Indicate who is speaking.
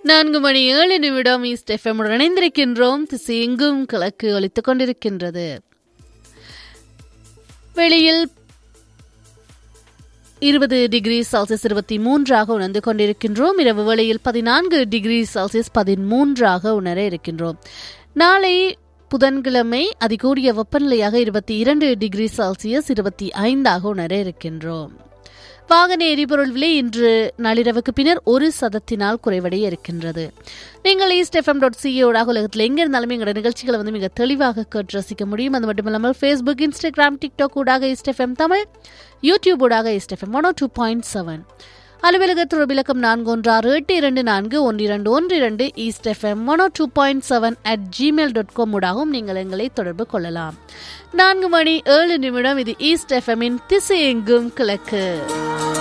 Speaker 1: நான்கு மணி ஏழு நிமிடம் ஈஸ்ட் எஃப்எம் இணைந்திருக்கின்றோம் திசை எங்கும் கிழக்கு ஒலித்துக் கொண்டிருக்கின்றது வெளியில் இருபது டிகிரி செல்சியஸ் இருபத்தி மூன்றாக உணர்ந்து கொண்டிருக்கின்றோம் இரவு வேளையில் பதினான்கு டிகிரி செல்சியஸ் பதிமூன்றாக உணர இருக்கின்றோம் நாளை புதன்கிழமை அதிகூடிய வெப்பநிலையாக இருபத்தி இரண்டு டிகிரி செல்சியஸ் இருபத்தி ஐந்தாக உணர இருக்கின்றோம் வாகன எரிபொருள் விலை இன்று நள்ளிரவுக்கு பின்னர் ஒரு சதத்தினால் குறைவடைய இருக்கின்றது நீங்கள் ஈஸ்ட் எஃப்எம் டாட் சிஓடாக உலகத்தில் எங்க இருந்தாலும் எங்களோட நிகழ்ச்சிகளை வந்து மிக தெளிவாக கேட்டு ரசிக்க முடியும் அது மட்டும் இல்லாமல் ஃபேஸ்புக் இன்ஸ்டாகிராம் டிக்டாக் ஊடாக ஈஸ்ட் எஃப்எம் தமிழ் யூடியூப் ஊடாக East FM one two point seven அலுவலக தொடர்பிலக்கம் நான்கு ஒன்று ஆறு எட்டு இரண்டு நான்கு ஒன்று இரண்டு ஒன்று இரண்டு East FM one two point seven at Gmail dot com ஊடாகவும் நீங்கள் எங்களை தொடர்பு கொள்ளலாம் நான்கு மணி ஏழு நிமிடம் இது ஈஸ்ட் எஃப்எம்மின் திசை எங்கும் கிழக்கு